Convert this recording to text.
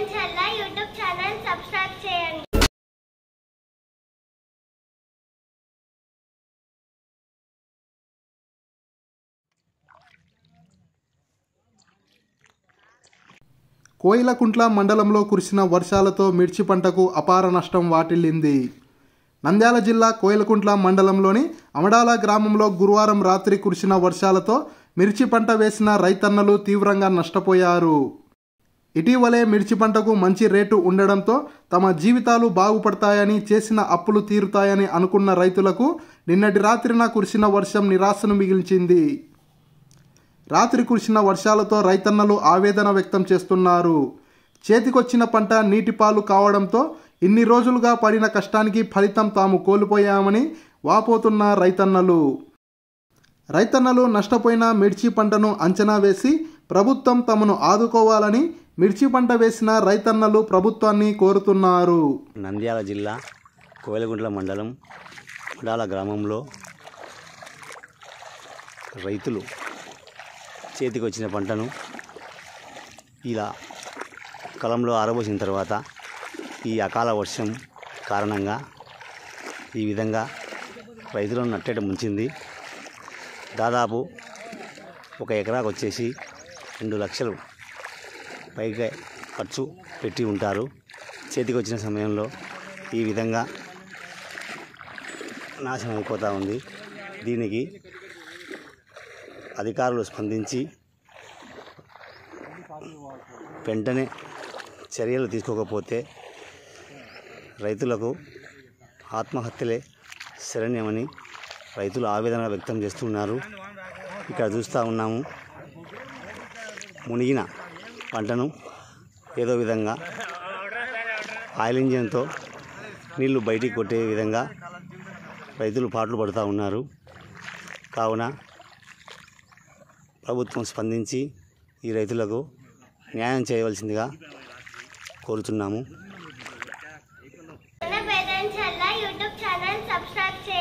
చల్లా YouTube channel subscribe చేయండి కోయిలకుంట్ల మండలంలో కురిసిన వర్షాలతో మిర్చి పంటకు అపార నష్టం వాటిల్లింది నంద్యాల జిల్లా కోయిలకుంట్ల మండలంలోని అమడాల గ్రామంలో గురువారం రాత్రి కురిసిన వర్షాలతో మిర్చి పంట వేసిన రైతన్నలు తీవ్రంగా నష్టపోయారు ఇటీవలే మిర్చి పంటకు మంచి రేటు ఉండడంతో తమ జీవితాలు బాగుపడతాయని చేసిన అప్పులు తీరుతాయని అనుకున్న రైతులకు నిన్నటి రాత్రిన కురిసిన వర్షం నిరాశను మిగిల్చింది రాత్రి కురిసిన వర్షాలతో రైతన్నలు ఆవేదన వ్యక్తం చేస్తున్నారు చేతికొచ్చిన పంట నీటిపాలు కావడంతో ఇన్ని రోజులుగా పడిన కష్టానికి ఫలితం తాము కోల్పోయామని వాపోతున్న రైతన్నలు రైతన్నలు నష్టపోయిన మిర్చి పంటను అంచనా వేసి ప్రభుత్వం తమను ఆదుకోవాలని మిర్చి పంట వేసిన రైతన్నలు ప్రభుత్వాన్ని కోరుతున్నారు నంద్యాల జిల్లా కోయలగుంట్ల మండలం మడాల గ్రామంలో రైతులు చేతికి వచ్చిన పంటను ఇలా కలంలో ఆరబోసిన తర్వాత ఈ అకాల వర్షం కారణంగా ఈ విధంగా రైతులను నట్టేట ముంచింది దాదాపు ఒక ఎకరాకు వచ్చేసి రెండు లక్షలు పైగా ఖర్చు పెట్టి ఉంటారు చేతికి వచ్చిన సమయంలో ఈ విధంగా నాశనం అయిపోతూ ఉంది దీనికి అధికారులు స్పందించి వెంటనే చర్యలు తీసుకోకపోతే రైతులకు ఆత్మహత్యలే శరణ్యమని రైతులు ఆవేదన వ్యక్తం చేస్తున్నారు ఇక్కడ చూస్తూ ఉన్నాము మునిగిన పంటను ఏదో విధంగా ఆయిల్ ఇంజన్తో నీళ్లు బయటికి కొట్టే విధంగా రైతులు పాటలు పడుతూ ఉన్నారు కావున ప్రభుత్వం స్పందించి ఈ రైతులకు న్యాయం చేయవలసిందిగా కోరుతున్నాము మన పేరెంట్స్ చల్లా యూట్యూబ్ ఛానల్ సబ్స్క్రైబ్ చేయండి